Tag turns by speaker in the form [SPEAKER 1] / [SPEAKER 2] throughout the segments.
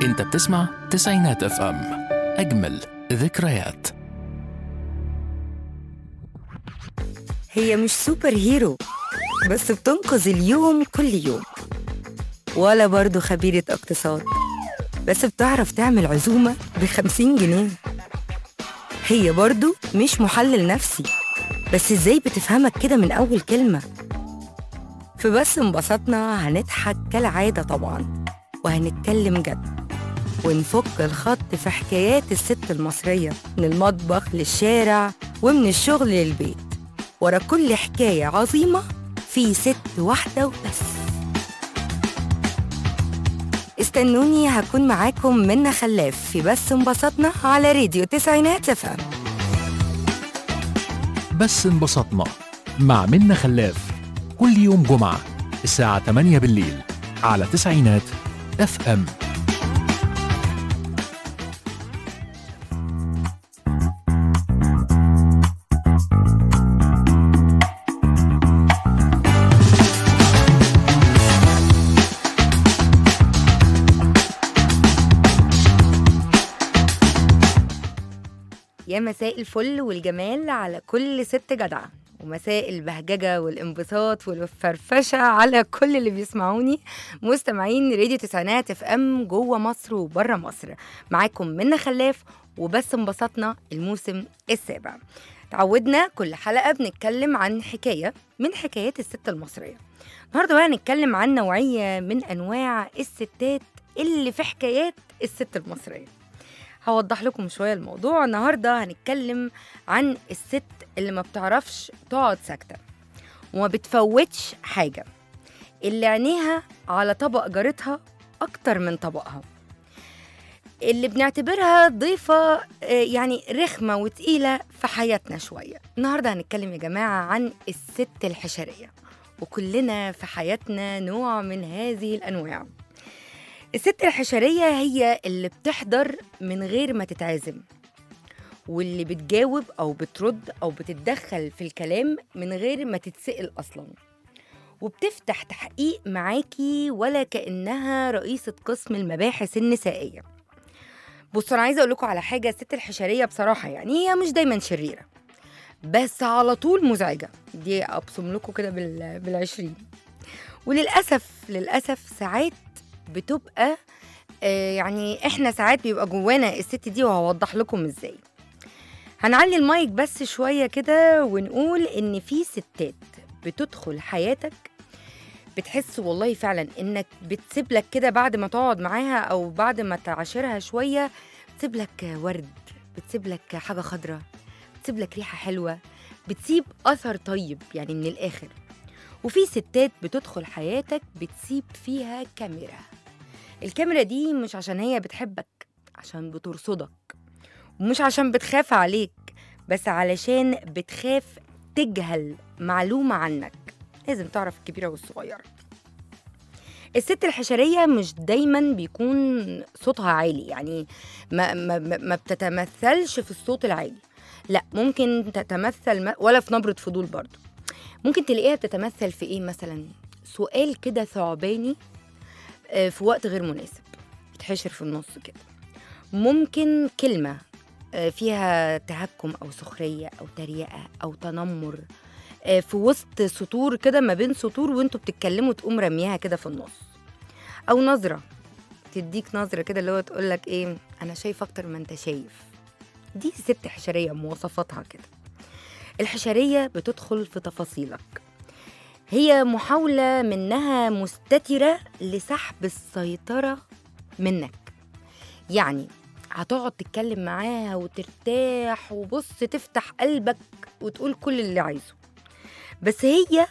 [SPEAKER 1] انت بتسمع تسعينات اف ام اجمل ذكريات
[SPEAKER 2] هي مش سوبر هيرو بس بتنقذ اليوم كل يوم ولا برضو خبيرة اقتصاد بس بتعرف تعمل عزومة بخمسين جنيه هي برضو مش محلل نفسي بس ازاي بتفهمك كده من أول كلمة في بس انبسطنا هنضحك كالعادة طبعا وهنتكلم جد ونفك الخط في حكايات الست المصرية من المطبخ للشارع ومن الشغل للبيت ورا كل حكاية عظيمة في ست واحدة وبس استنوني هكون معاكم منا خلاف في بس انبسطنا على راديو تسعينات اف
[SPEAKER 1] بس انبسطنا مع منا خلاف كل يوم جمعة الساعة 8 بالليل على تسعينات اف ام
[SPEAKER 2] يا مساء الفل والجمال على كل ست جدعة ومساء البهججة والانبساط والفرفشة على كل اللي بيسمعوني مستمعين راديو تسعينات اف ام جوه مصر وبره مصر معاكم منا خلاف وبس انبسطنا الموسم السابع تعودنا كل حلقة بنتكلم عن حكاية من حكايات الست المصرية النهارده بقى هنتكلم عن نوعية من أنواع الستات اللي في حكايات الست المصرية هوضح لكم شوية الموضوع النهاردة هنتكلم عن الست اللي ما بتعرفش تقعد ساكتة وما بتفوتش حاجة اللي عينيها على طبق جارتها أكتر من طبقها اللي بنعتبرها ضيفة آه، يعني رخمة وتقيلة في حياتنا شوية النهاردة هنتكلم يا جماعة عن الست الحشرية وكلنا في حياتنا نوع من هذه الأنواع الست الحشرية هي اللي بتحضر من غير ما تتعزم واللي بتجاوب أو بترد أو بتتدخل في الكلام من غير ما تتسأل أصلا وبتفتح تحقيق معاكي ولا كأنها رئيسة قسم المباحث النسائية بصوا أنا عايزة أقول لكم على حاجة الست الحشرية بصراحة يعني هي مش دايما شريرة بس على طول مزعجة دي أبصم لكم كده بال... بالعشرين وللأسف للأسف ساعات بتبقى آه، يعني احنا ساعات بيبقى جوانا الست دي وهوضح لكم ازاي هنعلي المايك بس شوية كده ونقول ان في ستات بتدخل حياتك بتحس والله فعلا انك بتسيب لك كده بعد ما تقعد معاها او بعد ما تعاشرها شوية بتسيب لك ورد بتسيب لك حاجة خضراء بتسيب لك ريحة حلوة بتسيب أثر طيب يعني من الآخر وفي ستات بتدخل حياتك بتسيب فيها كاميرا الكاميرا دي مش عشان هي بتحبك عشان بترصدك ومش عشان بتخاف عليك بس علشان بتخاف تجهل معلومة عنك لازم تعرف الكبيرة والصغيرة الست الحشرية مش دايما بيكون صوتها عالي يعني ما, ما, ما ما بتتمثلش في الصوت العالي لا ممكن تتمثل م- ولا في نبرة فضول برضو ممكن تلاقيها بتتمثل في ايه مثلا سؤال كده ثعباني آه، في وقت غير مناسب بتحشر في النص كده ممكن كلمة آه، فيها تهكم أو سخرية أو تريقة أو تنمر آه، في وسط سطور كده ما بين سطور وانتوا بتتكلموا تقوم رميها كده في النص أو نظرة تديك نظرة كده اللي هو تقول لك إيه أنا شايف أكتر ما أنت شايف دي ست حشرية مواصفاتها كده الحشرية بتدخل في تفاصيلك هي محاولة منها مستترة لسحب السيطرة منك يعني هتقعد تتكلم معاها وترتاح وبص تفتح قلبك وتقول كل اللي عايزه بس هي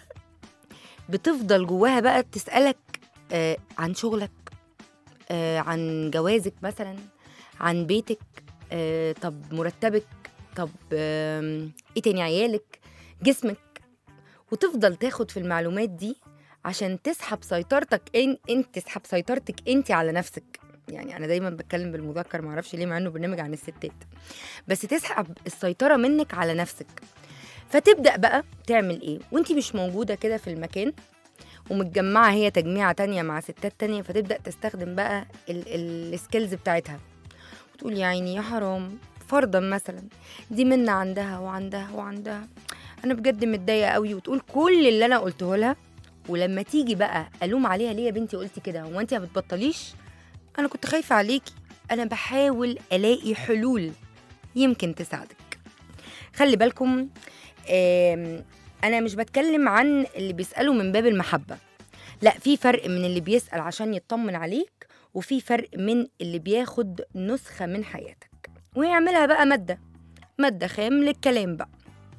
[SPEAKER 2] بتفضل جواها بقى تسألك آه عن شغلك آه عن جوازك مثلا عن بيتك آه طب مرتبك طب آه ايه تاني عيالك جسمك وتفضل تاخد في المعلومات دي عشان تسحب سيطرتك ان انت تسحب سيطرتك انت على نفسك يعني انا دايما بتكلم بالمذكر معرفش ليه مع انه برنامج عن الستات بس تسحب السيطره منك على نفسك فتبدا بقى تعمل ايه وانت مش موجوده كده في المكان ومتجمعة هي تجميعة تانية مع ستات تانية فتبدأ تستخدم بقى السكيلز بتاعتها وتقول يا عيني يا حرام فرضا مثلا دي منا عندها وعندها وعندها انا بجد متضايقه قوي وتقول كل اللي انا قلته لها ولما تيجي بقى الوم عليها ليه يا بنتي قلتي كده هو انت ما بتبطليش انا كنت خايفه عليكي انا بحاول الاقي حلول يمكن تساعدك خلي بالكم آم، انا مش بتكلم عن اللي بيسالوا من باب المحبه لا في فرق من اللي بيسال عشان يطمن عليك وفي فرق من اللي بياخد نسخه من حياتك ويعملها بقى ماده ماده خام للكلام بقى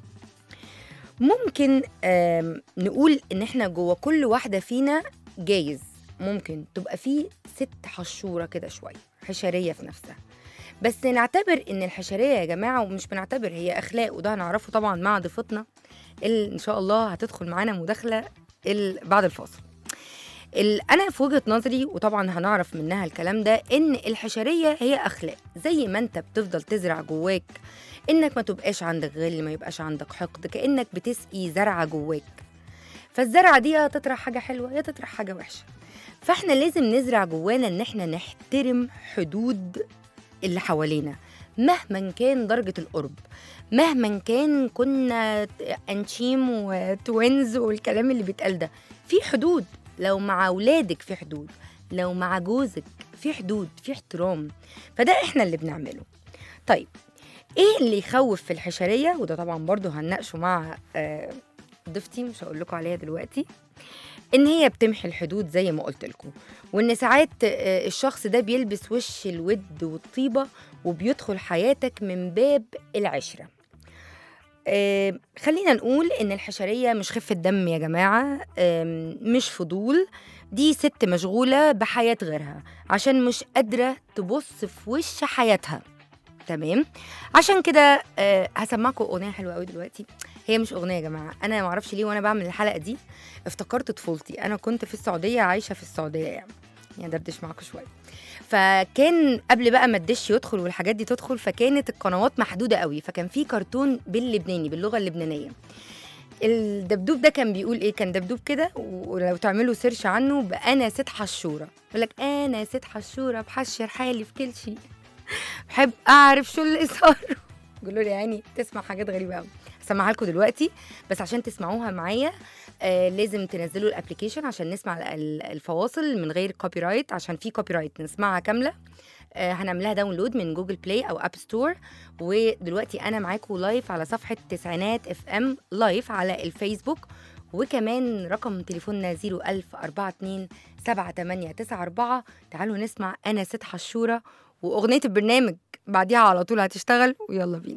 [SPEAKER 2] ممكن آم، نقول ان احنا جوه كل واحده فينا جايز ممكن تبقى فيه ست حشوره كده شويه حشريه في نفسها بس نعتبر ان الحشريه يا جماعه ومش بنعتبر هي اخلاق وده هنعرفه طبعا مع ضيفتنا اللي ان شاء الله هتدخل معانا مداخله ال- بعد الفاصل ال- انا في وجهه نظري وطبعا هنعرف منها الكلام ده ان الحشريه هي اخلاق زي ما انت بتفضل تزرع جواك انك ما تبقاش عندك غل ما يبقاش عندك حقد كانك بتسقي زرعه جواك فالزرعه دي يا تطرح حاجه حلوه يا تطرح حاجه وحشه فاحنا لازم نزرع جوانا ان احنا نحترم حدود اللي حوالينا مهما كان درجة القرب مهما كان كنا أنشيم وتوينز والكلام اللي بيتقال ده في حدود لو مع أولادك في حدود لو مع جوزك في حدود في احترام فده احنا اللي بنعمله طيب ايه اللي يخوف في الحشرية وده طبعا برضو هنناقشه مع آه، ضيفتي مش هقول لكم عليها دلوقتي ان هي بتمحي الحدود زي ما قلت لكم وان ساعات آه، الشخص ده بيلبس وش الود والطيبه وبيدخل حياتك من باب العشره آه، خلينا نقول ان الحشريه مش خفه دم يا جماعه آم، مش فضول دي ست مشغوله بحياه غيرها عشان مش قادره تبص في وش حياتها تمام عشان كده آه، هسمعكم اغنيه حلوه قوي دلوقتي هي مش اغنيه يا جماعه انا ما اعرفش ليه وانا بعمل الحلقه دي افتكرت طفولتي انا كنت في السعوديه عايشه في السعوديه يعني يعني دردش معاكم شويه فكان قبل بقى ما الدش يدخل والحاجات دي تدخل فكانت القنوات محدوده قوي فكان في كرتون باللبناني باللغه اللبنانيه الدبدوب ده كان بيقول ايه كان دبدوب كده ولو تعملوا سيرش عنه بانا ست حشوره يقول لك انا ست حشوره بحشر حالي في كل شيء بحب اعرف شو اللي صار قولوا لي يعني تسمع حاجات غريبه قوي هسمعها لكم دلوقتي بس عشان تسمعوها معايا آه لازم تنزلوا الابلكيشن عشان نسمع ال- الفواصل من غير كوبي رايت عشان في كوبي رايت نسمعها كامله آه هنعملها داونلود من جوجل بلاي او اب ستور ودلوقتي انا معاكم لايف على صفحه تسعينات اف ام لايف على الفيسبوك وكمان رقم تليفوننا 01042 7894 تعالوا نسمع انا ست حشوره واغنيه البرنامج بعديها على طول هتشتغل ويلا بينا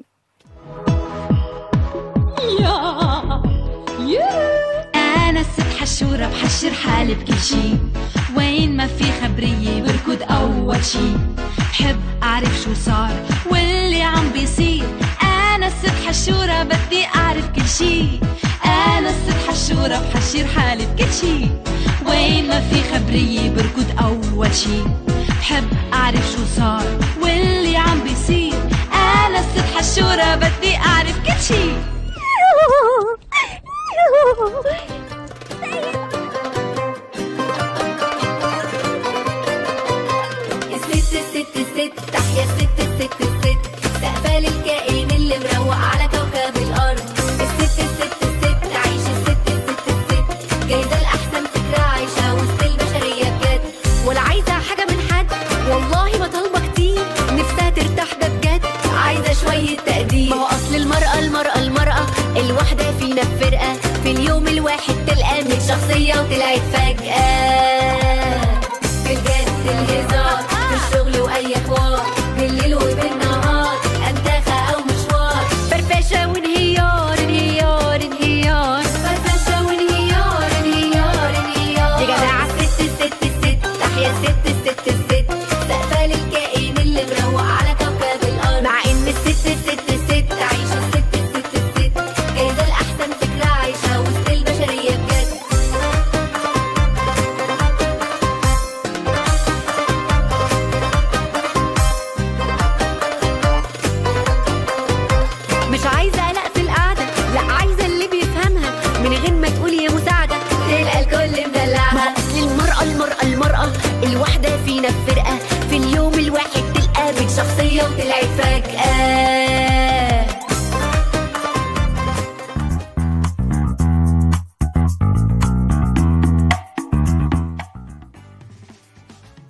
[SPEAKER 3] أنا الست حشورة بحشر حالي بكل شي وين ما في خبرية بركض أول شي بحب أعرف شو صار واللي عم بيصير أنا الست حشورة بدي أعرف كل شي أنا الست حشورة بحشر حالي بكل شي وين ما في خبرية بركض أول شي بحب أعرف شو صار واللي عم بيصير أنا الست حشورة بدي أعرف كل شي
[SPEAKER 4] الست الست الست تحيا الست الست الست استقبال الكائن اللي مروق على كوكب الارض الست الست الست عيش الست الست الست جايزه الاحسن فكره عايشه وسط البشريه بجد ولا عايزه حاجه من حد والله ما طالبه كتير نفسها ترتاح ده بجد عايزه شويه تقدير ما هو اصل المراه المراه المراه الواحده فينا في فرقه في اليوم الواحد تلقى من شخصيه وطلعت فجاه في الجد الهزار في الشغل واي حوار بالليل وبالنهار انتخى او مشوار فرفشه وانهيار انهيار انهيار فرفشه وانهيار انهيار انهيار يا جماعه الست الست الست تحيا الست الست الست استقبال الكائن اللي مروق على كوكب الارض مع ان الست الست الست عايشه الست الست الست جايزه الاحسن فكره عايشه وسط البشريه بجد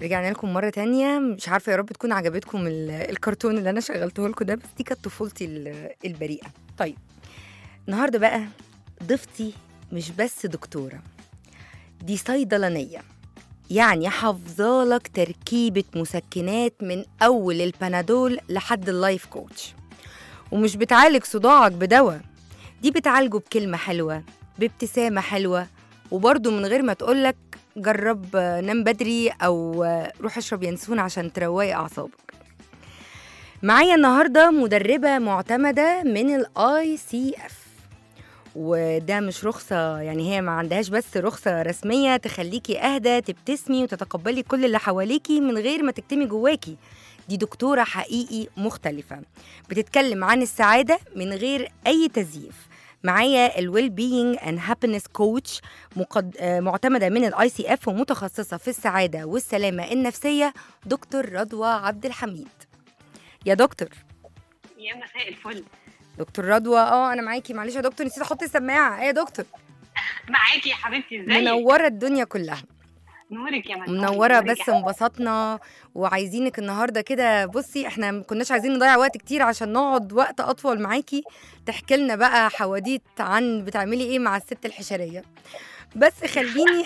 [SPEAKER 2] رجعنا لكم مرة تانية مش عارفة يا رب تكون عجبتكم ال- الكرتون اللي أنا شغلته لكم ده بس دي كانت طفولتي ال- البريئة طيب النهاردة بقى ضيفتي مش بس دكتورة دي صيدلانية يعني حافظالك تركيبة مسكنات من أول البنادول لحد اللايف كوتش ومش بتعالج صداعك بدواء دي بتعالجه بكلمة حلوة بابتسامة حلوة وبرضه من غير ما تقولك جرب آه، نام بدري أو آه، روح اشرب ينسون عشان تروقي أعصابك معايا النهاردة مدربة معتمدة من الاي سي اف وده مش رخصة يعني هي ما عندهاش بس رخصة رسمية تخليكي أهدى تبتسمي وتتقبلي كل اللي حواليكي من غير ما تكتمي جواكي دي دكتورة حقيقي مختلفة بتتكلم عن السعادة من غير أي تزييف معايا الويل بينج اند هابينس كوتش معتمدة من الاي سي اف ومتخصصة في السعادة والسلامة النفسية دكتور رضوى عبد الحميد يا دكتور
[SPEAKER 5] يا مساء الفل
[SPEAKER 2] دكتور رضوى اه انا معاكي معلش يا دكتور نسيت احط السماعه ايه يا دكتور
[SPEAKER 5] معاكي يا حبيبتي ازيك
[SPEAKER 2] منوره الدنيا كلها
[SPEAKER 5] نورك يا مساء
[SPEAKER 2] منوره
[SPEAKER 5] نورك
[SPEAKER 2] بس
[SPEAKER 5] يا حبيبتي.
[SPEAKER 2] انبسطنا وعايزينك النهارده كده بصي احنا ما كناش عايزين نضيع وقت كتير عشان نقعد وقت اطول معاكي تحكي لنا بقى حواديت عن بتعملي ايه مع الست الحشريه بس خليني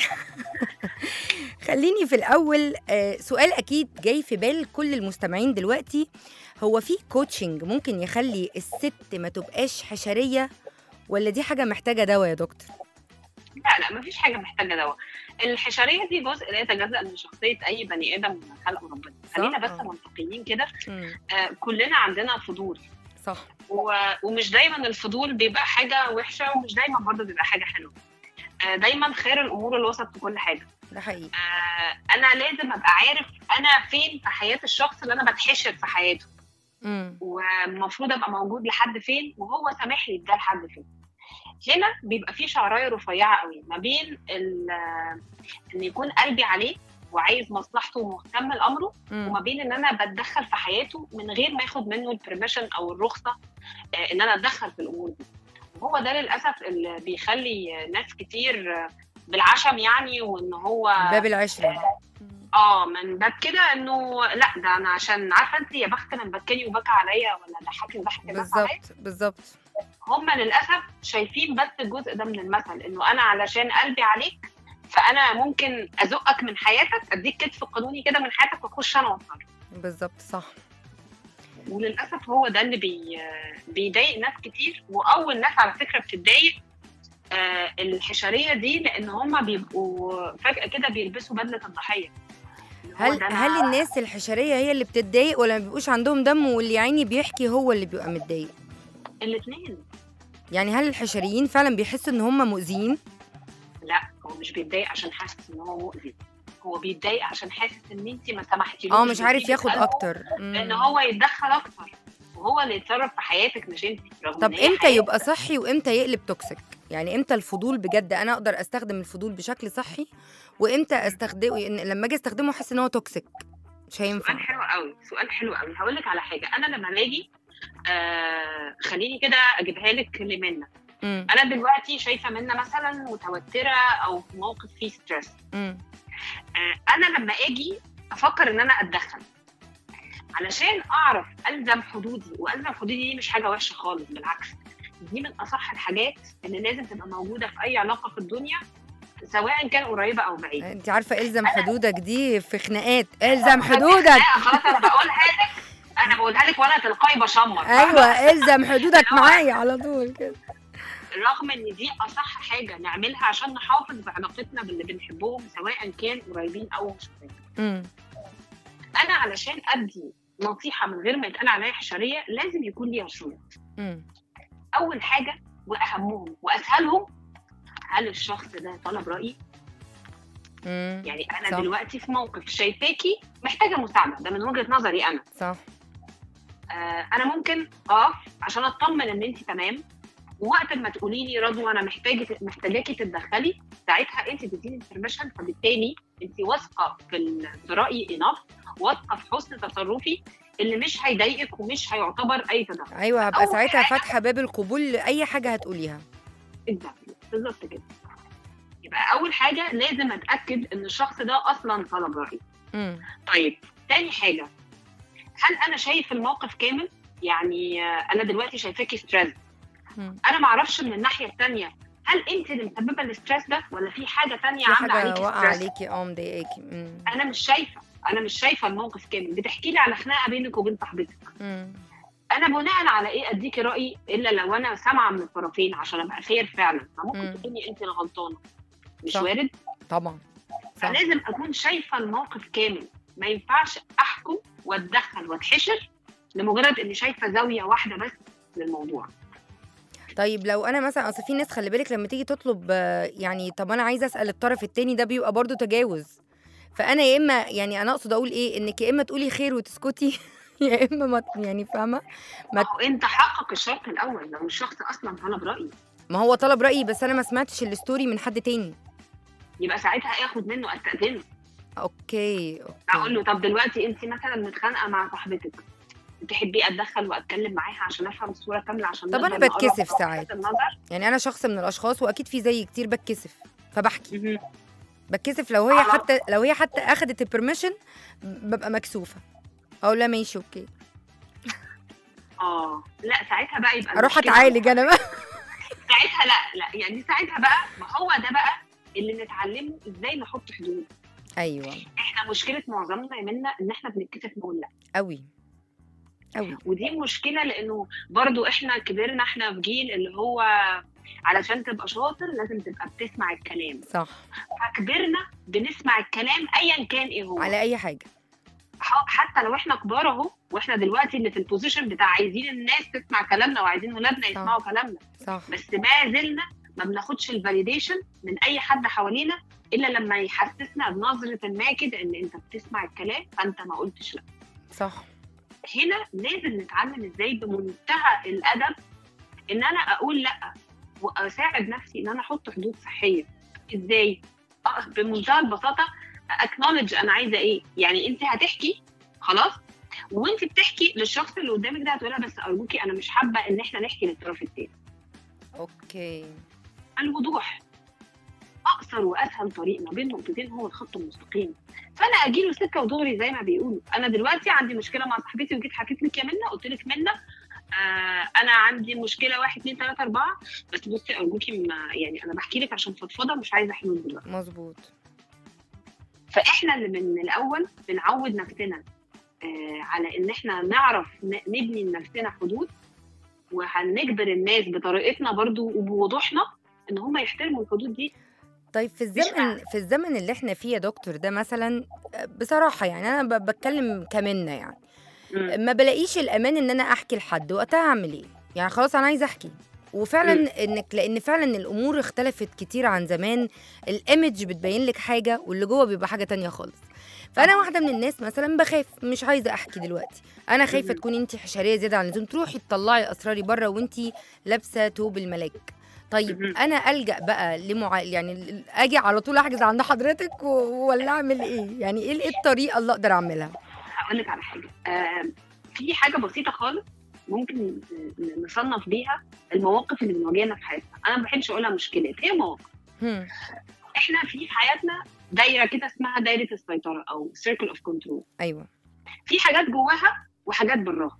[SPEAKER 2] خليني في الاول آه، سؤال اكيد جاي في بال كل المستمعين دلوقتي هو في كوتشنج ممكن يخلي الست ما تبقاش حشريه ولا دي حاجه محتاجه دواء يا دكتور
[SPEAKER 5] لا لا مفيش حاجه محتاجه دواء الحشريه دي جزء لا يتجزا من شخصيه اي بني ادم خلقه ربنا خلينا بس
[SPEAKER 2] آه.
[SPEAKER 5] منطقيين كده
[SPEAKER 2] مم،
[SPEAKER 5] آه كلنا عندنا فضول
[SPEAKER 2] صح
[SPEAKER 5] و... ومش دايما الفضول بيبقى حاجه وحشه ومش دايما برضه بيبقى حاجه حلوه آه دايما خير الامور الوسط في كل حاجه
[SPEAKER 2] ده حقيقي
[SPEAKER 5] آه انا لازم ابقى عارف انا فين في حياه الشخص اللي انا بتحشر في حياته
[SPEAKER 2] مم.
[SPEAKER 5] والمفروض ابقى موجود لحد فين وهو سامح لي ده لحد فين هنا بيبقى في شعرايه رفيعه قوي ما بين ال- ان يكون قلبي عليه وعايز مصلحته ومهتم لامره وما
[SPEAKER 2] مم.
[SPEAKER 5] بين ان انا بتدخل في حياته من غير ما ياخد منه البرميشن او الرخصه آه، ان انا اتدخل في الامور دي وهو ده للاسف اللي بيخلي ناس كتير آه، بالعشم يعني وان هو
[SPEAKER 2] باب العشره
[SPEAKER 5] اه من باب كده انه لا ده انا عشان عارفه انت يا بخت من بكاني وبكى عليا ولا ضحكني ضحك الناس عليا
[SPEAKER 2] بالظبط بالظبط
[SPEAKER 5] هم للاسف شايفين بس الجزء ده من المثل انه انا علشان قلبي عليك فانا ممكن ازقك من حياتك اديك كتف قانوني كده من حياتك واخش انا واتصرف
[SPEAKER 2] بالظبط صح
[SPEAKER 5] وللاسف هو ده اللي بي بيضايق ناس كتير واول ناس على فكره بتتضايق آه الحشريه دي لان هم بيبقوا فجاه كده بيلبسوا بدله الضحيه اللي هو
[SPEAKER 2] هل
[SPEAKER 5] ده أنا-
[SPEAKER 2] هل الناس الحشريه هي اللي بتتضايق ولا ما بيبقوش عندهم دم واللي يا عيني بيحكي هو اللي بيبقى متضايق
[SPEAKER 5] الاثنين
[SPEAKER 2] يعني هل الحشريين فعلا بيحسوا ان هم مؤذيين
[SPEAKER 5] لا هو مش بيتضايق عشان حاسس ان هو مؤذي هو بيتضايق عشان حاسس ان انت ما سمحتيلوش
[SPEAKER 2] اه مش عارف
[SPEAKER 5] بطيبة
[SPEAKER 2] ياخد
[SPEAKER 5] قلبه
[SPEAKER 2] اكتر مم.
[SPEAKER 5] ان هو يتدخل اكتر وهو اللي يتصرف في حياتك مش انت رغم
[SPEAKER 2] طب
[SPEAKER 5] إن هي
[SPEAKER 2] امتى
[SPEAKER 5] حياتك.
[SPEAKER 2] يبقى صحي وامتى يقلب توكسيك يعني امتى الفضول بجد انا اقدر استخدم الفضول بشكل صحي وامتى استخدمه إن لما اجي استخدمه احس ان هو توكسيك مش هينفع
[SPEAKER 5] سؤال حلو قوي سؤال حلو قوي هقول لك على حاجه انا لما باجي آه خليني كده اجيبها لك لمنى
[SPEAKER 2] مم.
[SPEAKER 5] انا دلوقتي شايفه منى مثلا متوتره او في موقف فيه ستريس
[SPEAKER 2] مم.
[SPEAKER 5] آه انا لما اجي افكر ان انا اتدخل علشان اعرف الزم حدودي والزم حدودي دي مش حاجه وحشه خالص بالعكس دي من اصح الحاجات اللي لازم تبقى موجوده في اي علاقه في الدنيا سواء كان قريبه او بعيده
[SPEAKER 2] انت عارفه الزم حدودك دي في خناقات الزم حدودك
[SPEAKER 5] لا خلاص انا بقولها لك انا بقولها لك وانا تلقائي بشمر
[SPEAKER 2] ايوه الزم حدودك معايا على طول كده
[SPEAKER 5] رغم ان دي اصح حاجه نعملها عشان نحافظ بعلاقتنا باللي بنحبهم سواء كان قريبين او مش قريبين
[SPEAKER 2] مم.
[SPEAKER 5] انا علشان ادي نصيحه من غير ما يتقال عليا حشريه لازم يكون ليها شروط
[SPEAKER 2] مم.
[SPEAKER 5] اول حاجه واهمهم واسهلهم هل الشخص ده طلب رايي
[SPEAKER 2] مم.
[SPEAKER 5] يعني انا
[SPEAKER 2] صح.
[SPEAKER 5] صح. دلوقتي في موقف شايفاكي محتاجه مساعده ده من وجهه نظري انا
[SPEAKER 2] صح
[SPEAKER 5] آه انا ممكن اقف عشان اطمن ان انت تمام ووقت ما تقولي لي رضوى انا محتاجه محتاجاكي تتدخلي ساعتها انت تديني البرميشن فبالتالي انت واثقه في ال- في رايي انف واثقه في حسن تصرفي اللي مش هيضايقك ومش هيعتبر اي تدخل
[SPEAKER 2] ايوه هبقى
[SPEAKER 5] أول
[SPEAKER 2] ساعتها
[SPEAKER 5] حاجة-
[SPEAKER 2] فاتحه باب القبول لاي حاجه هتقوليها
[SPEAKER 5] Exactly. بالظبط كده يبقى اول حاجه لازم اتاكد ان الشخص ده اصلا طلب رايي
[SPEAKER 2] مم.
[SPEAKER 5] طيب تاني حاجه هل انا شايف الموقف كامل يعني آه، انا دلوقتي شايفاكي ستريس
[SPEAKER 2] مم.
[SPEAKER 5] انا ما اعرفش من الناحيه الثانيه هل انت اللي مسببه الاستريس ده ولا في حاجه تانية
[SPEAKER 2] في
[SPEAKER 5] عامله
[SPEAKER 2] حاجه
[SPEAKER 5] عليكي
[SPEAKER 2] واقعه
[SPEAKER 5] ستريس
[SPEAKER 2] عليكي اه مضايقاكي مم.
[SPEAKER 5] انا مش شايفه انا مش شايفه الموقف كامل بتحكي لي على خناقه بينك وبين صاحبتك
[SPEAKER 2] مم.
[SPEAKER 5] انا بناء على ايه اديكي رايي الا لو انا سامعه من الطرفين عشان ابقى فير فعلا
[SPEAKER 2] مم.
[SPEAKER 5] فممكن تكوني انت الغلطانه مش
[SPEAKER 2] صح.
[SPEAKER 5] وارد
[SPEAKER 2] طبعا صح
[SPEAKER 5] فلازم اكون شايفه الموقف كامل ما ينفعش احكم واتدخل واتحشر لمجرد اني شايفه زاويه واحده بس للموضوع
[SPEAKER 2] طيب لو انا مثلا اصل في ناس خلي بالك لما تيجي تطلب آه، يعني طب انا عايزه اسال الطرف التاني ده بيبقى برضو تجاوز فانا يا اما يعني انا اقصد اقول ايه انك يا اما تقولي خير وتسكتي يا اما ما يعني فاهمه
[SPEAKER 5] ما هو انت حقق الشرط الاول لو الشخص اصلا طلب رايي
[SPEAKER 2] ما هو طلب رايي بس انا ما سمعتش الستوري من حد تاني
[SPEAKER 5] يبقى ساعتها اخد منه استاذنه
[SPEAKER 2] اوكي
[SPEAKER 5] اقول
[SPEAKER 2] اوكي
[SPEAKER 5] له طب دلوقتي انت مثلا متخانقه مع صاحبتك تحبي اتدخل واتكلم معاها عشان افهم الصوره كامله عشان
[SPEAKER 2] طب
[SPEAKER 5] نقدر
[SPEAKER 2] أنا
[SPEAKER 5] نقرب
[SPEAKER 2] بتكسف
[SPEAKER 5] من وجهات
[SPEAKER 2] ساعات.
[SPEAKER 5] النظر
[SPEAKER 2] يعني انا شخص من الاشخاص واكيد في زي كتير بتكسف فبحكي
[SPEAKER 5] مهم.
[SPEAKER 2] بتكسف لو هي
[SPEAKER 5] خلاص.
[SPEAKER 2] حتى لو هي حتى اخدت البرميشن ببقى مكسوفه اقول لها ماشي اوكي
[SPEAKER 5] اه لا ساعتها بقى يبقى
[SPEAKER 2] اروح
[SPEAKER 5] المشكلة-
[SPEAKER 2] اتعالج انا بقى
[SPEAKER 5] ساعتها لا لا يعني ساعتها بقى ما هو ده بقى اللي نتعلمه ازاي نحط حدود
[SPEAKER 2] ايوه
[SPEAKER 5] احنا مشكله معظمنا يا منا ان احنا بنتكسف نقول لا
[SPEAKER 2] قوي قوي
[SPEAKER 5] ودي مشكله لانه برضو احنا كبرنا احنا في جيل اللي هو علشان تبقى شاطر لازم تبقى بتسمع الكلام
[SPEAKER 2] صح
[SPEAKER 5] فكبرنا بنسمع الكلام ايا كان ايه هو
[SPEAKER 2] على اي حاجه
[SPEAKER 5] ح- حتى لو احنا كبار اهو واحنا دلوقتي اللي في البوزيشن بتاع عايزين الناس تسمع كلامنا وعايزين ولادنا يسمعوا كلامنا
[SPEAKER 2] صح
[SPEAKER 5] بس ما زلنا ما بناخدش الفاليديشن من اي حد حوالينا الا لما يحسسنا بنظره ما كده ان انت بتسمع الكلام فانت ما قلتش لا
[SPEAKER 2] صح
[SPEAKER 5] هنا لازم نتعلم ازاي بمنتهى الادب ان انا اقول لا واساعد نفسي ان انا احط حدود صحيه ازاي آه، بمنتهى البساطه اكنولج انا عايزه ايه يعني انت هتحكي خلاص وانت بتحكي للشخص اللي قدامك ده هتقولها بس ارجوكي انا مش حابه ان احنا نحكي للطرف التاني
[SPEAKER 2] اوكي
[SPEAKER 5] الوضوح اقصر واسهل طريق ما بين نقطتين هو الخط المستقيم فانا اجي له سكه ودغري زي ما بيقولوا انا دلوقتي عندي مشكله مع صاحبتي وجيت حكيت لك يا منى قلت لك منى آه انا عندي مشكله واحد اتنين تلاته اربعه بس بصي ارجوكي ما يعني انا بحكي لك عشان فضفضه مش عايزه حلول دلوقتي
[SPEAKER 2] مظبوط
[SPEAKER 5] فاحنا اللي من الاول بنعود نفسنا آه على ان احنا نعرف ن- نبني لنفسنا حدود وهنجبر الناس بطريقتنا برضو وبوضوحنا ان هم يحترموا الحدود دي
[SPEAKER 2] طيب في الزمن في الزمن اللي احنا فيه يا دكتور ده مثلا بصراحه يعني انا ب- بتكلم كمنه يعني
[SPEAKER 5] مم.
[SPEAKER 2] ما بلاقيش الامان ان انا احكي لحد وقتها اعمل ايه يعني خلاص انا عايزه احكي وفعلا
[SPEAKER 5] مم.
[SPEAKER 2] انك لان فعلا الامور اختلفت كتير عن زمان الايمج بتبين لك حاجه واللي جوه بيبقى حاجه تانية خالص فانا واحده من الناس مثلا بخاف مش عايزه احكي دلوقتي انا خايفه
[SPEAKER 5] مم.
[SPEAKER 2] تكوني انت حشريه زياده عن اللزوم تروحي تطلعي اسراري بره وانت لابسه توب الملاك طيب
[SPEAKER 5] مهم.
[SPEAKER 2] انا الجا بقى لمع يعني ال- اجي على طول احجز عند حضرتك و... ولا اعمل ايه يعني ايه إيه الطريقه اللي اقدر اعملها
[SPEAKER 5] هقول لك على حاجه آه في حاجه بسيطه خالص ممكن ن- نصنف بيها المواقف اللي بنواجهنا في حياتنا انا ما بحبش اقولها مشكلات هي مواقف
[SPEAKER 2] هم.
[SPEAKER 5] احنا في في حياتنا دايره كده اسمها دايره السيطره او سيركل اوف كنترول
[SPEAKER 2] ايوه
[SPEAKER 5] في حاجات جواها وحاجات براها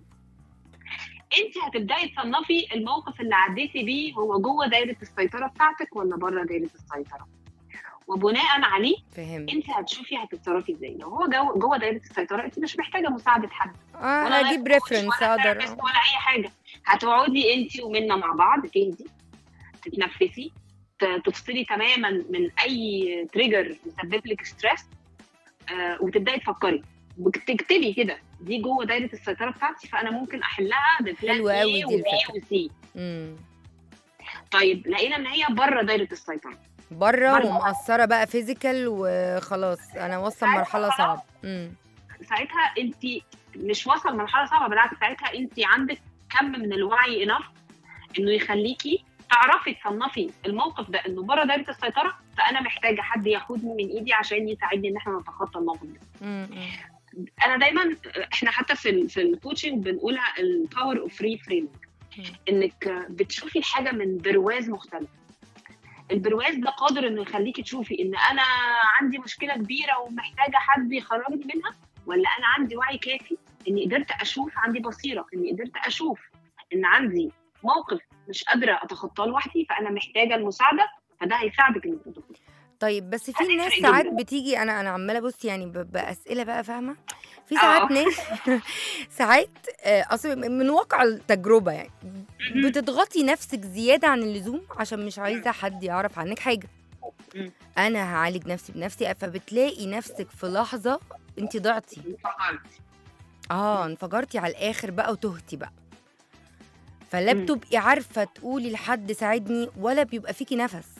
[SPEAKER 5] انت هتبداي تصنفي الموقف اللي عديتي بيه هو جوه دايره السيطره بتاعتك ولا بره دايره السيطره وبناء عليه
[SPEAKER 2] فهمت
[SPEAKER 5] انت هتشوفي هتتصرفي ازاي لو هو جو جوه دايره السيطره انت مش محتاجه مساعده حد
[SPEAKER 2] آه
[SPEAKER 5] ولا
[SPEAKER 2] اجيب
[SPEAKER 5] لايف كوتش
[SPEAKER 2] ريفرنس
[SPEAKER 5] ولا
[SPEAKER 2] اقدر
[SPEAKER 5] therapist ولا اي حاجه هتقعدي انت ومنا مع بعض تهدي تتنفسي ت- تفصلي تماما من اي تريجر يسبب لك ستريس آه وتبداي تفكري وتكتبي كده دي جوه دايره السيطره بتاعتي فانا ممكن احلها ببلان
[SPEAKER 2] حلوة أوي
[SPEAKER 5] ايه
[SPEAKER 2] دي
[SPEAKER 5] وبي
[SPEAKER 2] الفكرة.
[SPEAKER 5] وسي
[SPEAKER 2] امم
[SPEAKER 5] طيب لقينا ان هي بره دايره السيطره
[SPEAKER 2] بره
[SPEAKER 5] برضه.
[SPEAKER 2] ومقصره بقى فيزيكال وخلاص انا واصله لمرحله صعبه امم
[SPEAKER 5] ساعتها انت مش واصل مرحله صعبه بالعكس ساعتها انت عندك كم من الوعي انف انه يخليكي تعرفي تصنفي الموقف ده انه بره دايره السيطره فانا محتاجه حد ياخدني من ايدي عشان يساعدني ان احنا نتخطى الموقف ده
[SPEAKER 2] امم
[SPEAKER 5] انا دايما احنا حتى في ال في الكوتشنج بنقولها الباور اوف فري فريم
[SPEAKER 2] مم.
[SPEAKER 5] انك بتشوفي الحاجه من برواز مختلف البرواز ده قادر انه يخليكي تشوفي ان انا عندي مشكله كبيره ومحتاجه حد يخرجني منها ولا انا عندي وعي كافي اني قدرت اشوف عندي بصيره اني قدرت اشوف ان عندي موقف مش قادره اتخطاه لوحدي فانا محتاجه المساعده فده هيساعدك انك تتخطي
[SPEAKER 2] طيب بس في
[SPEAKER 5] هتفرق
[SPEAKER 2] ناس
[SPEAKER 5] جداً.
[SPEAKER 2] ساعات بتيجي انا انا عماله بص يعني ب- باسئله بقى فاهمه في
[SPEAKER 5] آه.
[SPEAKER 2] ساعات ناس ساعات آه، اصل من واقع التجربه يعني بتضغطي نفسك زياده عن اللزوم عشان مش عايزه حد يعرف عنك حاجه
[SPEAKER 5] مم.
[SPEAKER 2] انا هعالج نفسي بنفسي فبتلاقي نفسك في لحظه انت ضعتي
[SPEAKER 5] انفجرت.
[SPEAKER 2] اه انفجرتي على الاخر بقى وتهتي بقى فلا
[SPEAKER 5] مم.
[SPEAKER 2] بتبقي عارفه تقولي لحد ساعدني ولا بيبقى فيكي نفس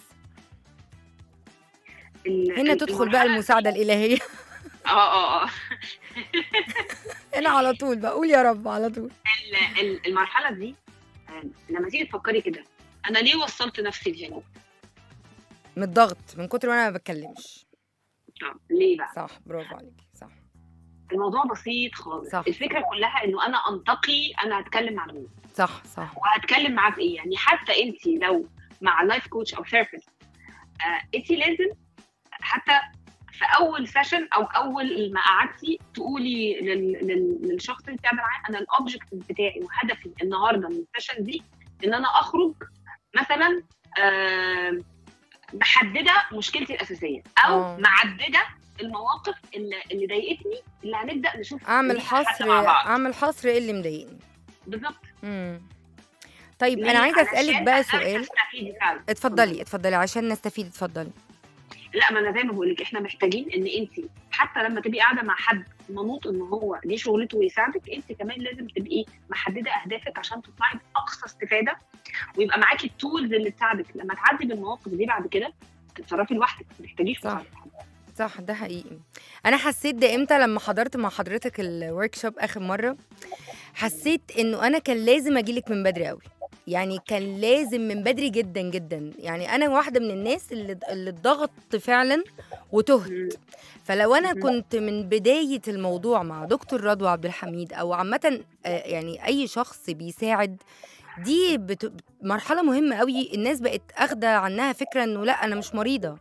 [SPEAKER 5] ال-
[SPEAKER 2] هنا
[SPEAKER 5] ال-
[SPEAKER 2] تدخل بقى
[SPEAKER 5] المرحلة-
[SPEAKER 2] المساعده الالهيه
[SPEAKER 5] اه اه اه
[SPEAKER 2] هنا على طول بقول يا رب على طول
[SPEAKER 5] ال- ال- المرحله دي آه، لما تيجي تفكري كده انا ليه وصلت نفسي لهنا؟
[SPEAKER 2] من الضغط من كتر ما انا ما بتكلمش
[SPEAKER 5] آه، ليه بقى؟
[SPEAKER 2] صح برافو عليكي صح
[SPEAKER 5] الموضوع بسيط خالص
[SPEAKER 2] صح.
[SPEAKER 5] الفكره كلها انه انا انتقي انا هتكلم مع مين
[SPEAKER 2] صح صح
[SPEAKER 5] وهتكلم معاه في ايه يعني حتى انت لو مع لايف كوتش او ثيرابيست آه انت لازم حتى في اول سيشن او اول ما قعدتي تقولي لل... لل... للشخص اللي بتعمل معاه انا الاوبجكت بتاعي وهدفي النهارده من السيشن دي ان انا اخرج مثلا آه محدده مشكلتي الاساسيه او
[SPEAKER 2] آه.
[SPEAKER 5] معدده المواقف اللي, اللي ضايقتني اللي هنبدا نشوف
[SPEAKER 2] اعمل
[SPEAKER 5] ليها حل
[SPEAKER 2] حصر
[SPEAKER 5] مع بعض.
[SPEAKER 2] اعمل حصر ايه اللي مضايقني
[SPEAKER 5] بالظبط
[SPEAKER 2] امم طيب
[SPEAKER 5] ليه؟
[SPEAKER 2] انا عايزه اسالك
[SPEAKER 5] علشان
[SPEAKER 2] بقى
[SPEAKER 5] تقدري
[SPEAKER 2] سؤال
[SPEAKER 5] تستفيدي فعلا.
[SPEAKER 2] اتفضلي اتفضلي عشان نستفيد اتفضلي
[SPEAKER 5] لا ما انا زي ما بقول لك احنا محتاجين ان انت حتى لما تبقي قاعده مع حد منوط ان هو دي شغلته ويساعدك انت كمان لازم تبقي محدده اهدافك عشان تطلعي باقصى استفاده ويبقى معاكي التولز اللي تساعدك لما تعدي بالمواقف دي بعد كده تتصرفي لوحدك ما تحتاجيش
[SPEAKER 2] صح.
[SPEAKER 5] مساعدة.
[SPEAKER 2] صح ده حقيقي انا حسيت ده امتى لما حضرت مع حضرتك الورك شوب اخر مره حسيت انه انا كان لازم اجيلك من بدري قوي يعني كان لازم من بدري جدا جدا يعني انا واحده من الناس اللي اللي اتضغطت فعلا وتهت
[SPEAKER 5] مم.
[SPEAKER 2] فلو انا
[SPEAKER 5] مم.
[SPEAKER 2] كنت من بدايه الموضوع مع دكتور رضوى عبد الحميد او عامه آه، يعني اي شخص بيساعد دي بت... مرحله مهمه قوي الناس بقت اخده عنها فكره انه لا انا مش مريضه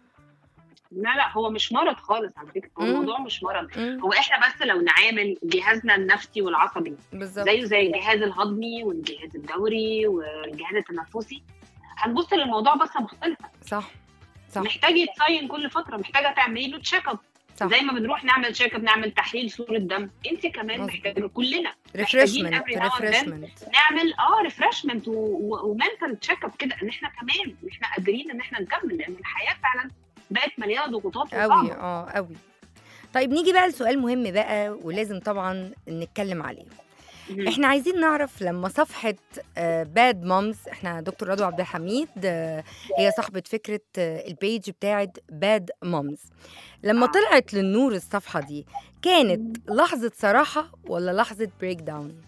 [SPEAKER 5] لا لا هو مش مرض خالص على فكره هو
[SPEAKER 2] مم.
[SPEAKER 5] الموضوع مش مرض
[SPEAKER 2] مم،
[SPEAKER 5] هو احنا بس لو نعامل جهازنا النفسي والعصبي
[SPEAKER 2] بالظبط
[SPEAKER 5] زيه زي الجهاز الهضمي والجهاز الدوري والجهاز التنفسي هنبص للموضوع بصه مختلفه
[SPEAKER 2] صح صح
[SPEAKER 5] محتاج يتصين كل فتره محتاجه تعملي له تشيك اب
[SPEAKER 2] صح
[SPEAKER 5] زي ما بنروح نعمل تشيك اب نعمل تحليل صوره دم انت كمان
[SPEAKER 2] مظبوط.
[SPEAKER 5] محتاجه كلنا
[SPEAKER 2] ريفرشمنت
[SPEAKER 5] every now and then.
[SPEAKER 2] ريفرشمنت
[SPEAKER 5] نعمل اه ريفرشمنت ومنتال تشيك اب كده ان احنا كمان ان احنا قادرين ان احنا نكمل لان الحياه فعلا بقت مليانه ضغوطات
[SPEAKER 2] قوي
[SPEAKER 5] وصعبة.
[SPEAKER 2] اه قوي طيب نيجي بقى لسؤال مهم بقى ولازم طبعا نتكلم عليه
[SPEAKER 5] مهم.
[SPEAKER 2] احنا عايزين نعرف لما صفحه باد مامز احنا دكتور رضوى عبد الحميد آه، هي صاحبه فكره آه، البيج بتاعت باد مامز لما
[SPEAKER 5] آه.
[SPEAKER 2] طلعت للنور الصفحه دي كانت لحظه صراحه ولا لحظه بريك داون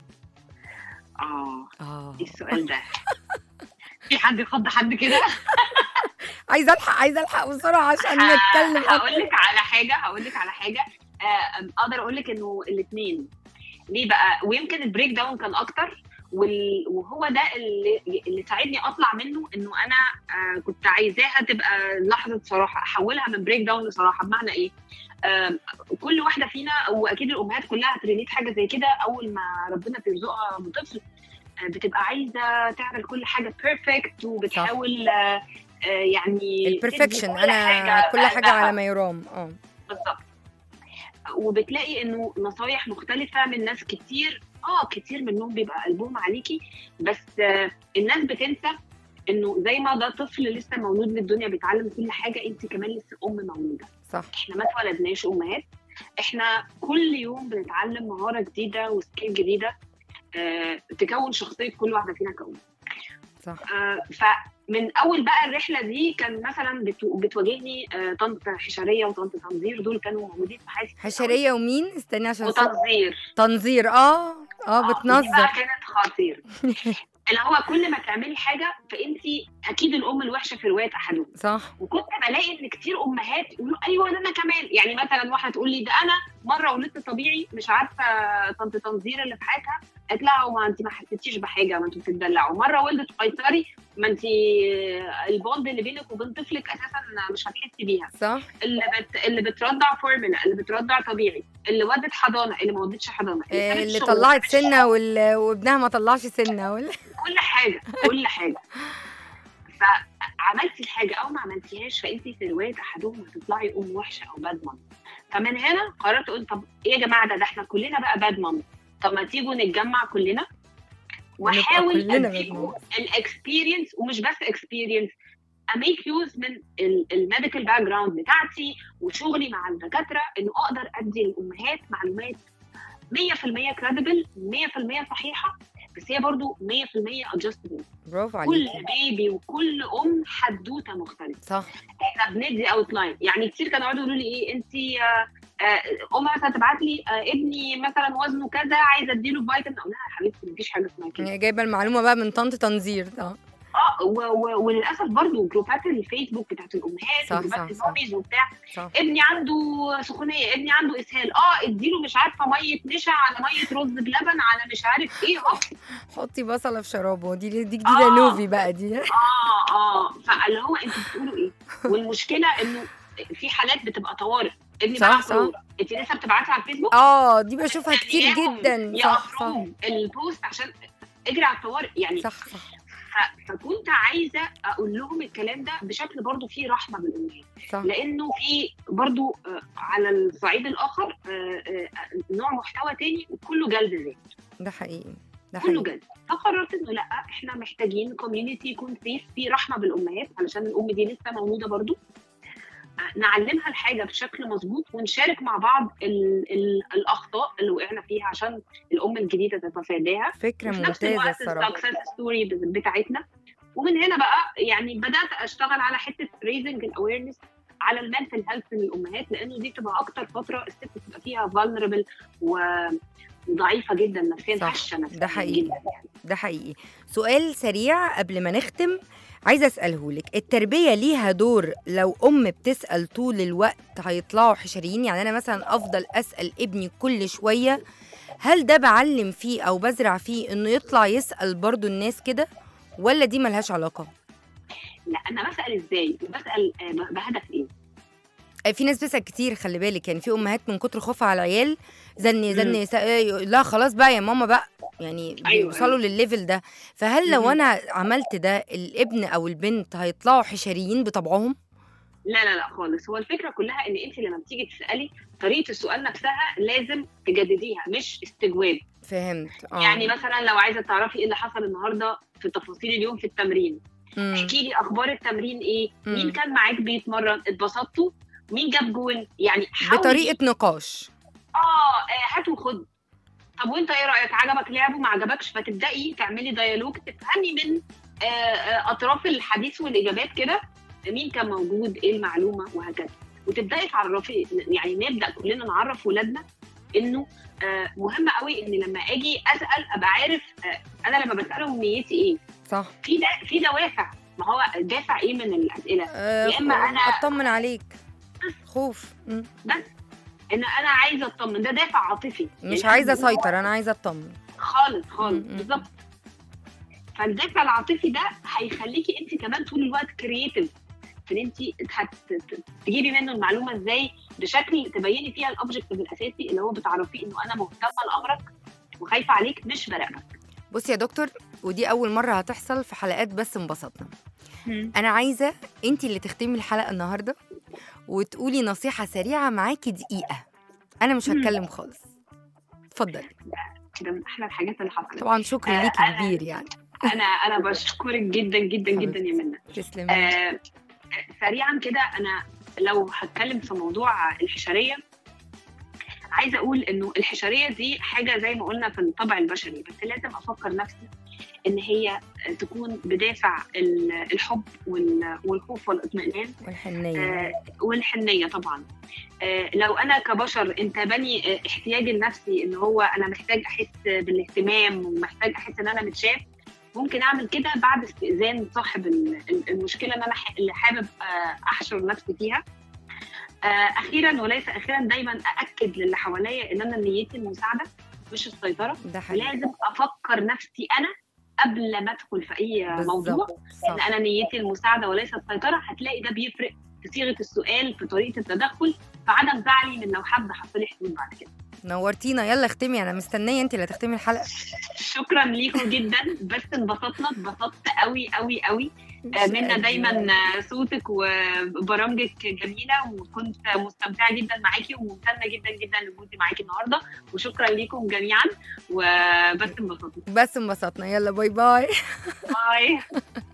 [SPEAKER 5] اه
[SPEAKER 2] اه
[SPEAKER 5] ايه السؤال ده في حد يخض حد كده
[SPEAKER 2] عايزه الحق عايزه الحق بسرعه عشان نتكلم
[SPEAKER 5] هقول
[SPEAKER 2] أكتر.
[SPEAKER 5] لك على حاجه هقول لك على حاجه آه، اقدر اقول لك انه الاثنين ليه بقى ويمكن البريك داون كان اكتر وال- وهو ده اللي اللي ساعدني اطلع منه انه انا آه، كنت عايزاها تبقى لحظه صراحه احولها من بريك داون لصراحه بمعنى ايه؟ آم، كل واحده فينا واكيد الامهات كلها هتريليت حاجه زي كده اول ما ربنا بيرزقها بطفل آه، بتبقى عايزه تعمل كل حاجه بيرفكت وبتحاول آه، آه، يعني تدي
[SPEAKER 2] البرفكشن
[SPEAKER 5] كل
[SPEAKER 2] انا كل حاجه
[SPEAKER 5] بقلبها.
[SPEAKER 2] على ما يرام اه
[SPEAKER 5] بالظبط وبتلاقي انه نصايح مختلفه من ناس كتير اه كتير منهم بيبقى قلبهم عليكي بس آه الناس بتنسى انه زي ما ده طفل لسه مولود للدنيا بيتعلم كل حاجه انت كمان لسه ام مولوده
[SPEAKER 2] صح
[SPEAKER 5] احنا ما اتولدناش امهات احنا كل يوم بنتعلم مهاره جديده وسكيل جديده آه تكون شخصيه كل واحده فينا كأم
[SPEAKER 2] صح
[SPEAKER 5] آه، فمن اول بقى الرحله دي كان مثلا بتو- بتواجهني آه، طنط حشريه وطنط تنظير دول كانوا موجودين في حياتي
[SPEAKER 2] حشريه ومين استني عشان صوت-
[SPEAKER 5] وتنظير
[SPEAKER 2] تنظير اه اه
[SPEAKER 5] آه، دي
[SPEAKER 2] بتنظر
[SPEAKER 5] بقى كانت خطير اللي هو كل ما تعملي حاجه فانت اكيد الام الوحشه في روايه احدهم
[SPEAKER 2] صح
[SPEAKER 5] وكنت بلاقي ان كتير امهات يقولوا ايوه ده انا كمان يعني مثلا واحده تقول لي ده انا مره ولدت طبيعي مش عارفه طنط تنظير اللي في حياتها قالت لها ما انت ما حسيتيش بحاجه ما انتوا بتدلعوا مره ولدت قيصري ما انت البوند اللي بينك وبين طفلك اساسا مش هتحسي بيها
[SPEAKER 2] صح
[SPEAKER 5] اللي بت... اللي بترضع فورمولا اللي بترضع طبيعي اللي ودت حضانه اللي ما ودتش حضانه
[SPEAKER 2] آه،
[SPEAKER 5] خدت
[SPEAKER 2] اللي
[SPEAKER 5] شغل،
[SPEAKER 2] طلعت
[SPEAKER 5] خدت شغل.
[SPEAKER 2] سنه وال- وابنها ما طلعش سنه وال...
[SPEAKER 5] كل حاجه كل حاجه فعملتي الحاجه او ما عملتيهاش فانت في روايه احدهم هتطلعي ام وحشه او باد مام فمن هنا قررت اقول طب ايه يا جماعه ده ده احنا كلنا بقى باد مام طب ما تيجوا نتجمع كلنا واحاول
[SPEAKER 2] كلنا bad
[SPEAKER 5] اديكم
[SPEAKER 2] moms.
[SPEAKER 5] الاكسبيرينس ومش بس اكسبيرينس اميك يوز من الميديكال باك جراوند بتاعتي وشغلي مع الدكاتره انه اقدر ادي للامهات معلومات 100% كريديبل 100% صحيحه بس هي برضو 100% ادجستبل
[SPEAKER 2] برافو
[SPEAKER 5] كل
[SPEAKER 2] عليكي
[SPEAKER 5] بيبي وكل ام حدوته مختلفه
[SPEAKER 2] صح
[SPEAKER 5] احنا بندي اوت لاين يعني كتير كانوا يقعدوا يقولوا لي ايه انت ام مثلا تبعت لي آه، ابني مثلا وزنه كذا عايزه اديله فيتامين اقول لها يا حبيبتي مفيش حاجه اسمها كده
[SPEAKER 2] هي جايبه المعلومه بقى من طنط تنظير اه
[SPEAKER 5] اه و- و- وللاسف برضو جروبات الفيسبوك بتاعت الامهات
[SPEAKER 2] صح،
[SPEAKER 5] وجروبات
[SPEAKER 2] صح، صح.
[SPEAKER 5] الماميز وبتاع
[SPEAKER 2] صح
[SPEAKER 5] ابني عنده سخونيه ابني عنده اسهال اه اديله مش عارفه ميه نشا على ميه رز بلبن على مش عارف ايه هوب
[SPEAKER 2] حطي بصله في شرابه دي دي جديده
[SPEAKER 5] آه.
[SPEAKER 2] نوفي بقى دي
[SPEAKER 5] اه اه فاللي هو انتوا بتقولوا ايه والمشكله انه في حالات بتبقى طوارئ ابني
[SPEAKER 2] صح،
[SPEAKER 5] بقى
[SPEAKER 2] صح.
[SPEAKER 5] طوارئ انت لسه بتبعتي على الفيسبوك
[SPEAKER 2] اه دي بشوفها كتير
[SPEAKER 5] إياهم
[SPEAKER 2] جدا صح صح
[SPEAKER 5] يقفروا البوست عشان اجري على الطوارئ يعني
[SPEAKER 2] صح صح
[SPEAKER 5] ف- فكنت عايزه اقول لهم الكلام ده بشكل برضو فيه رحمه بالامهات
[SPEAKER 2] صح
[SPEAKER 5] لانه في برضو آه، على الصعيد الاخر آه، آه، نوع محتوى تاني وكله جلد ذات
[SPEAKER 2] ده حقيقي ده
[SPEAKER 5] كله
[SPEAKER 2] حقيقي
[SPEAKER 5] جلد فقررت انه لا احنا محتاجين كوميونتي يكون سيف فيه رحمه بالامهات علشان الام دي لسه مولوده برضو آه، نعلمها الحاجه بشكل مظبوط ونشارك مع بعض ال ال الاخطاء اللي وقعنا فيها عشان الام الجديده تتفاداها
[SPEAKER 2] فكره
[SPEAKER 5] وفي نفس
[SPEAKER 2] ممتازه
[SPEAKER 5] الوقت
[SPEAKER 2] الصراحه
[SPEAKER 5] السكسس ستوري بتاعتنا ومن هنا بقى يعني بدات اشتغل على حته ريزنج الاويرنس على المنتل هيلث للامهات لانه دي بتبقى اكتر فتره الست بتبقى فيها فولنربل وضعيفه جدا نفسيا
[SPEAKER 2] صح،
[SPEAKER 5] هشه نفسيا
[SPEAKER 2] ده حقيقي.
[SPEAKER 5] جدا يعني.
[SPEAKER 2] ده حقيقي سؤال سريع قبل ما نختم عايزه اساله لك التربيه ليها دور لو ام بتسال طول الوقت هيطلعوا حشريين يعني انا مثلا افضل اسال ابني كل شويه هل ده بعلم فيه او بزرع فيه انه يطلع يسال برضو الناس كده ولا دي ملهاش علاقه
[SPEAKER 5] لا انا بسال ازاي وبسال آه، ب- بهدف ايه
[SPEAKER 2] آه، في ناس بتسال كتير خلي بالك يعني في امهات من كتر خوفها على العيال زني زني سا- آه، لا خلاص بقى يا ماما بقى يعني
[SPEAKER 5] أيوة،
[SPEAKER 2] بيوصلوا للليفل ده فهل لو
[SPEAKER 5] مهم.
[SPEAKER 2] انا عملت ده الابن او البنت هيطلعوا حشريين بطبعهم
[SPEAKER 5] لا لا لا خالص هو الفكره كلها ان انت لما بتيجي تسالي طريقه السؤال نفسها لازم تجدديها مش استجواب
[SPEAKER 2] فهمت اه
[SPEAKER 5] يعني مثلا لو عايزه تعرفي ايه اللي حصل النهارده في تفاصيل اليوم في التمرين
[SPEAKER 2] مم.
[SPEAKER 5] احكي لي اخبار التمرين ايه
[SPEAKER 2] مم.
[SPEAKER 5] مين كان معاك بيتمرن اتبسطتوا مين جاب جول يعني حاولي
[SPEAKER 2] بطريقه نقاش
[SPEAKER 5] اه آه، هات وخد طب وانت ايه رايك عجبك لعبه ما عجبكش فتبداي تعملي ديالوج تفهمي من آه، آه، اطراف الحديث والاجابات كده مين كان موجود ايه المعلومه وهكذا وتبداي تعرفي يعني نبدا كلنا نعرف ولادنا انه آه، مهم قوي ان لما اجي اسال ابقى عارف آه، انا لما بسالهم نيتي ايه
[SPEAKER 2] صح
[SPEAKER 5] في دا في دوافع ما هو دافع ايه من الاسئله
[SPEAKER 2] آه
[SPEAKER 5] يا إما أنا-
[SPEAKER 2] اطمن عليك خوف مم.
[SPEAKER 5] ان انا عايزه اطمن ده دافع عاطفي
[SPEAKER 2] مش
[SPEAKER 5] يعني
[SPEAKER 2] عايزه
[SPEAKER 5] أنا بقول
[SPEAKER 2] اسيطر انا عايزه اطمن
[SPEAKER 5] خالص خالص
[SPEAKER 2] م- م.
[SPEAKER 5] بالظبط فالدافع العاطفي ده هيخليكي انت كمان طول الوقت كرييتيف ان انت تجيبي منه المعلومه ازاي بشكل تبيني فيها الاوبجكتيف الاساسي اللي هو بتعرفيه انه انا مهتمه لامرك وخايفه عليك مش براقبك
[SPEAKER 2] بصي يا دكتور ودي اول مره هتحصل في حلقات بس انبسطنا انا عايزه انت اللي تختمي الحلقه النهارده وتقولي نصيحه سريعه معاكي دقيقه انا مش
[SPEAKER 5] مم.
[SPEAKER 2] هتكلم خالص اتفضلي
[SPEAKER 5] ده من احلى الحاجات اللي حصلت
[SPEAKER 2] طبعا شكر
[SPEAKER 5] آه،
[SPEAKER 2] ليكي
[SPEAKER 5] أنا-
[SPEAKER 2] كبير يعني
[SPEAKER 5] انا انا بشكرك جدا جدا جدا يا منى
[SPEAKER 2] تسلمي
[SPEAKER 5] آه سريعا كده انا لو هتكلم في موضوع الحشريه عايزه اقول انه الحشريه دي حاجه زي ما قلنا في الطبع البشري بس لازم افكر نفسي ان هي تكون بدافع ال- الحب وال- والخوف والاطمئنان
[SPEAKER 2] والحنيه
[SPEAKER 5] آه، والحنيه طبعا آه، لو انا كبشر انتابني آه، احتياجي النفسي ان هو انا محتاج احس بالاهتمام ومحتاج احس ان انا متشاف ممكن اعمل كده بعد استئذان صاحب ال- ال- المشكله ان انا ح- اللي حابب آه، احشر نفسي فيها آه اخيرا وليس اخيرا دايما ااكد للي حواليا ان انا نيتي المساعده مش السيطره
[SPEAKER 2] ده حقيقي
[SPEAKER 5] ولازم افكر نفسي انا قبل ما ادخل في اي موضوع
[SPEAKER 2] بالظبط
[SPEAKER 5] ان
[SPEAKER 2] صح.
[SPEAKER 5] انا نيتي المساعده وليس السيطره هتلاقي ده بيفرق في صيغه السؤال في طريقه التدخل في عدم زعلي من لو حد حط لي حدود بعد كده
[SPEAKER 2] نورتينا يلا اختمي انا مستنيه انت اللي هتختمي الحلقه
[SPEAKER 5] شكرا ليكم جدا بس انبسطنا اتبسطت قوي قوي قوي آه، منا دايما آه، صوتك وبرامجك جميله وكنت مستمتعه جدا معاكي وممتنه جدا جدا لوجودي معاكي النهارده وشكرا ليكم جميعا وبس انبسطنا
[SPEAKER 2] بس انبسطنا يلا باي باي
[SPEAKER 5] باي